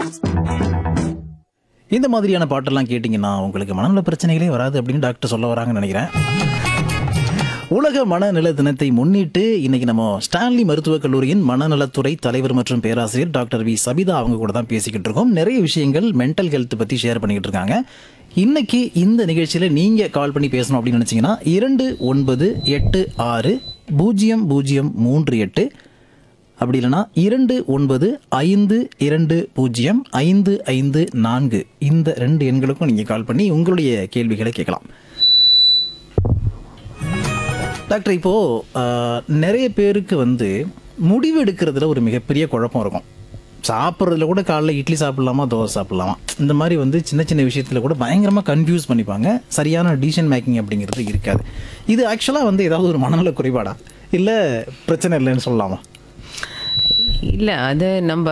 இந்த மாதிரியான பாட்டெல்லாம் கேட்டிங்கன்னா உங்களுக்கு மனநல பிரச்சனைகளே வராது அப்படின்னு டாக்டர் சொல்ல வராங்கன்னு நினைக்கிறேன் உலக மனநல தினத்தை முன்னிட்டு இன்னைக்கு நம்ம ஸ்டான்லி மருத்துவக் கல்லூரியின் மனநலத்துறை தலைவர் மற்றும் பேராசிரியர் டாக்டர் வி சபிதா அவங்க கூட தான் பேசிக்கிட்டு இருக்கோம் நிறைய விஷயங்கள் மென்டல் ஹெல்த் பத்தி ஷேர் பண்ணிக்கிட்டு இருக்காங்க இன்னைக்கு இந்த நிகழ்ச்சியில நீங்க கால் பண்ணி பேசணும் அப்படின்னு நினைச்சீங்கன்னா இரண்டு ஒன்பது எட்டு ஆறு பூஜ்ஜியம் பூஜ்ஜியம் மூன்று எட்டு அப்படி இல்லைன்னா இரண்டு ஒன்பது ஐந்து இரண்டு பூஜ்ஜியம் ஐந்து ஐந்து நான்கு இந்த ரெண்டு எண்களுக்கும் நீங்கள் கால் பண்ணி உங்களுடைய கேள்விகளை கேட்கலாம் டாக்டர் இப்போ ஆஹ், நிறைய பேருக்கு வந்து முடிவு எடுக்கிறதுல ஒரு மிகப்பெரிய குழப்பம் இருக்கும் சாப்பிட்றதுல கூட காலைல இட்லி சாப்பிடலாமா தோசை சாப்பிடலாமா இந்த மாதிரி வந்து சின்ன சின்ன விஷயத்தில் கூட பயங்கரமாக கன்ஃபியூஸ் பண்ணிப்பாங்க சரியான டிசிஷன் மேக்கிங் அப்படிங்கிறது இருக்காது இது ஆக்சுவலாக வந்து ஏதாவது ஒரு மனநல குறைபாடா இல்லை பிரச்சனை இல்லைன்னு சொல்லலாமா இல்லை அது நம்ம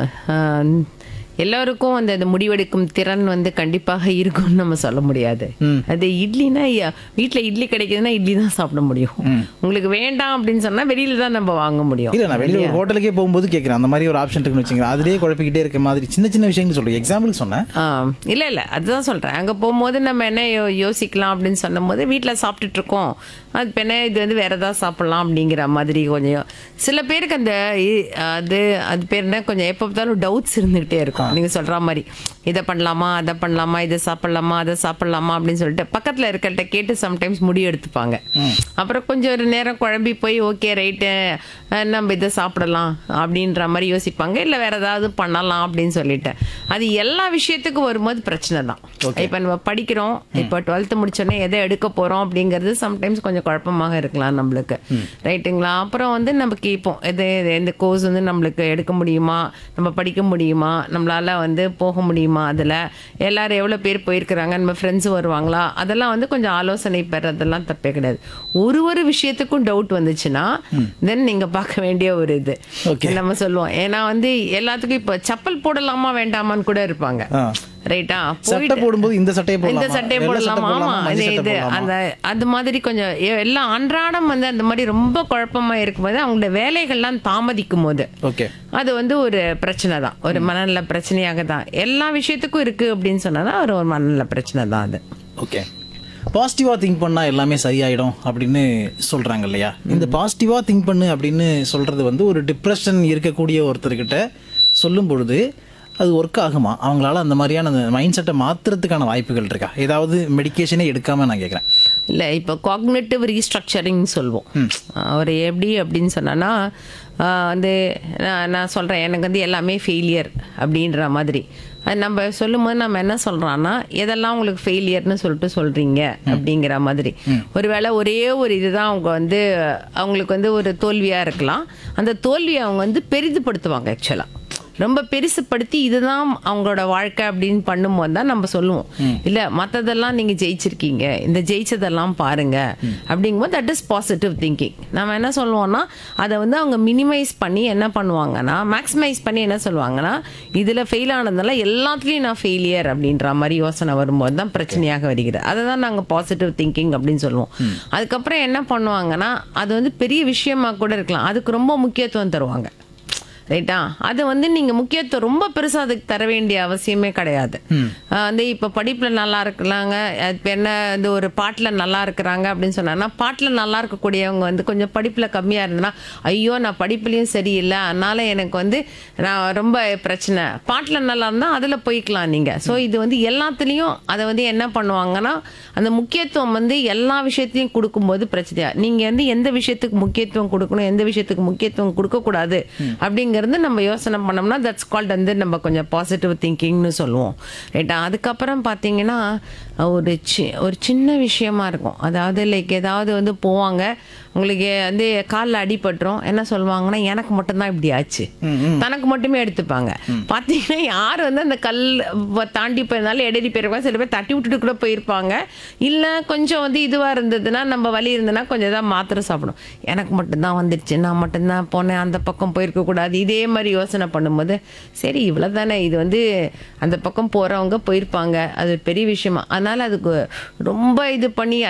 ஆஹ், எல்லாருக்கும் அந்த அந்த முடிவெடுக்கும் திறன் வந்து கண்டிப்பாக இருக்கும்னு நம்ம சொல்ல முடியாது அது இட்லினா ய- வீட்ல இட்லி கிடைக்குதுன்னா இட்லி தான் சாப்பிட முடியும் உங்களுக்கு வேண்டாம் அப்படின்னு சொன்னா வெளியில தான் நம்ம வாங்க முடியும் இல்ல நான் வெளியில ஒரு ஹோட்டலுக்கே போகும்போது கேட்குறேன் அந்த மாதிரி ஒரு ஆப்ஷன் இருக்குன்னு வச்சுங்க அதுலயே குழப்பிக்கிட்டே இருக்க மாதிரி சின்ன சின்ன விஷயங்கள் சொல்றேன் எக்ஸாம்பிள் சொன்னேன் ஆ, இல்ல இல்ல அதுதான் சொல்றேன் அங்க போகும்போது நம்ம என்ன யோ- யோசிக்கலாம் அப்படின்னு சொன்னும்போது வீட்ல சாப்பிட்டுட்டு இருக்கோம் அது இப்ப என்ன இது வந்து வேற ஏதாவது சாப்பிடலாம் அப்படிங்கிற மாதிரி கொஞ்சம் சில பேருக்கு அந்த இ- அது அது பேர் என்ன கொஞ்சம் எப்போ பார்த்தாலும் டவுட்ஸ் இருந்துகிட்டே இருக்கும் நீங்க சொல்ற மாதிரி இதை பண்ணலாமா அதை பண்ணலாமா இதை சாப்பிடலாமா அதை சாப்பிடலாமா அப்படின்னு சொல்லிட்டு பக்கத்துல இருக்கிறட்ட கேட்டு சம்டைம்ஸ் முடிவு எடுத்துப்பாங்க அப்புறம் கொஞ்சம் ஒரு நேரம் குழம்பி போய் ஓகே ரைட்டு நம்ம இதை சாப்பிடலாம் அப்படின்ற மாதிரி யோசிப்பாங்க இல்லை வேற ஏதாவது பண்ணலாம் அப்படின்னு சொல்லிட்டு அது எல்லா விஷயத்துக்கும் வரும்போது பிரச்சனை தான் இப்போ நம்ம படிக்கிறோம் இப்போ டுவெல்த்து முடிச்சோடனே எதை எடுக்க போறோம் அப்படிங்கிறது சம்டைம்ஸ் கொஞ்சம் குழப்பமாக இருக்கலாம் நம்மளுக்கு ரைட்டுங்களா அப்புறம் வந்து நம்ம கேட்போம் எது எது- எந்த கோர்ஸ் வந்து நம்மளுக்கு எடுக்க முடியுமா நம்ம படிக்க முடியுமா நம்மளால வந்து போக முடியுமா அதில் எல்லாரும் எவ்வளோ பேர் போயிருக்கிறாங்க நம்ம ஃப்ரெண்ட்ஸ் வருவாங்களா அதெல்லாம் வந்து கொஞ்சம் ஆலோசனை பெறதெல்லாம் தப்பே கிடையாது ஒரு ஒரு விஷயத்துக்கும் டவுட் வந்துச்சுன்னா தென் நீங்க பார்க்க வேண்டிய ஒரு இது Okay. நம்ம சொல்லுவோம் ஏன்னா வந்து எல்லாத்துக்கும் இப்போ செப்பல் போடலாமா வேண்டாமான்னு கூட இருப்பாங்க ஆ. ரைட்டா சட்டை போடும்போது இந்த சட்டையை இந்த போடலாமா? சட்டையை வெள்ளை சட்டை போடலாமா ஆமா போடலாமா? மஞ்சள் இது சட்டை இது போடலாமா? அந்த அது மாதிரி கொஞ்சம் எ- எல்லாம் அன்றாடம் வந்து அந்த மாதிரி ரொம்ப குழப்பமா இருக்கும்போது அவங்களோட வேலைகள்லாம் தாமதிக்கும் போது ஓகே அது வந்து ஒரு பிரச்சனை தான் ஒரு மனநல பிரச்சனையாக தான் எல்லா விஷயத்துக்கும் இருக்கு அப்படின்னு சொன்னா தான் ஒரு மனநல பிரச்சனை தான் அது ஓகே பாசிட்டிவா திங்க் பண்ணா எல்லாமே சரியாயிடும் அப்படின்னு சொல்றாங்க இல்லையா இந்த பாசிட்டிவா திங்க் பண்ணு அப்படின்னு சொல்றது வந்து ஒரு டிப்ரெஷன் இருக்கக்கூடிய ஒருத்தர்கிட்ட சொல்லும் பொழுது அது ஒர்க் ஆகுமா அவங்களால அந்த மாதிரியான மைண்ட் செட்டை மாத்துறதுக்கான வாய்ப்புகள் இருக்கா ஏதாவது மெடிகேஷனே எடுக்காம நான் கேட்குறேன் இல்லை இப்போ காக்னேட்டிவ் ரீஸ்ட்ரக்சரிங் சொல்வோம் அவர் எப்படி அப்படின்னு சொன்னான்னா ஆஹ் வந்து நான் நான் சொல்கிறேன் எனக்கு வந்து எல்லாமே ஃபெயிலியர் அப்படின்ற மாதிரி அது நம்ம சொல்லும்போது நம்ம என்ன சொல்கிறோன்னா எதெல்லாம் உங்களுக்கு ஃபெயிலியர்னு சொல்லிட்டு சொல்கிறீங்க அப்படிங்கிற மாதிரி ஒருவேளை ஒரே ஒரு இதுதான் அவங்க வந்து அவங்களுக்கு வந்து ஒரு தோல்வியாக இருக்கலாம் அந்த தோல்வியை அவங்க வந்து பெரிதுபடுத்துவாங்க ஆக்சுவலாக ரொம்ப பெருசுப்படுத்தி இதுதான் அவங்களோட வாழ்க்கை அப்படின்னு பண்ணும்போது தான் நம்ம சொல்லுவோம் இல்ல மத்ததெல்லாம் நீங்க ஜெயிச்சிருக்கீங்க இந்த ஜெயிச்சதெல்லாம் பாருங்க அப்படிங்கும்போது தட் இஸ் பாசிட்டிவ் திங்கிங் நம்ம என்ன சொல்லுவோம்னா அதை வந்து அவங்க மினிமைஸ் பண்ணி என்ன பண்ணுவாங்கன்னா மேக்ஸிமைஸ் பண்ணி என்ன சொல்லுவாங்கன்னா இதுல ஃபெயில் ஆனதுனால எல்லாத்துலயும் நான் ஃபெயிலியர் அப்படின்ற மாதிரி யோசனை வரும்போது தான் பிரச்சனையாக வருகிறது அதை தான் நாங்க பாசிட்டிவ் திங்கிங் அப்படின்னு சொல்லுவோம் அதுக்கப்புறம் என்ன பண்ணுவாங்கன்னா அது வந்து பெரிய விஷயமா கூட இருக்கலாம் அதுக்கு ரொம்ப முக்கியத்துவம் தருவாங்க ரைட்டா அது வந்து நீங்க முக்கியத்துவம் ரொம்ப பெருசா அதுக்கு தர வேண்டிய அவசியமே கிடையாது ஆஹ் வந்து இப்ப படிப்புல நல்லா இருக்கலாங்க இப்ப என்ன இந்த ஒரு பாட்டுல நல்லா இருக்கிறாங்க அப்படின்னு சொன்னாங்கன்னா பாட்டுல நல்லா இருக்கக்கூடியவங்க வந்து கொஞ்சம் படிப்புல கம்மியா இருந்ததுன்னா ஐயோ நான் படிப்புலயும் சரியில்லை அதனால எனக்கு வந்து நான் ரொம்ப பிரச்சனை பாட்டுல நல்லா இருந்தா அதுல போய்க்கலாம் நீங்க சோ இது வந்து எல்லாத்துலயும் அதை வந்து என்ன பண்ணுவாங்கன்னா அந்த முக்கியத்துவம் வந்து எல்லா விஷயத்தையும் கொடுக்கும்போது பிரச்சனையா நீங்க வந்து எந்த விஷயத்துக்கு முக்கியத்துவம் கொடுக்கணும் எந்த விஷயத்துக்கு முக்கியத்துவம் கொடுக்க கூடாது அப்படிங்கிறது நம்ம யோசனை பண்ணோம்னா தட்ஸ் கால்ட் வந்து நம்ம கொஞ்சம் பாசிட்டிவ் திங்கிங்னு சொல்லுவோம் ரைட்டா அதுக்கப்புறம் பார்த்தீங்கன்னா ஒரு சி ஒரு சின்ன விஷயமா இருக்கும் அதாவது லைக் ஏதாவது வந்து போவாங்க உங்களுக்கு வந்து காலில் அடிபட்டுரும் என்ன சொல்லுவாங்கன்னா எனக்கு மட்டும்தான் இப்படி ஆச்சு தனக்கு மட்டுமே எடுத்துப்பாங்க பார்த்தீங்கன்னா யார் வந்து அந்த கல் வ- தாண்டி போயிருந்தாலும் எடறி போயிருப்பாங்க சில பேர் தட்டி விட்டுட்டு கூட போயிருப்பாங்க இல்லை கொஞ்சம் வந்து இதுவாக இருந்ததுன்னா நம்ம வலி இருந்ததுன்னா கொஞ்சம் ஏதாவது மாத்திரை சாப்பிடும் எனக்கு மட்டும்தான் வந்துடுச்சு நான் மட்டும்தான் போனேன் அந்த பக்கம் போயிருக்க கூடாது இதே மாதிரி யோசனை பண்ணும்போது சரி இவ்வளவுதானே இது வந்து அந்த பக்கம் போறவங்க போயிருப்பாங்க அது ஒரு பெரிய விஷயமா அதனால அதுக்கு ரொம்ப இது பண்ணி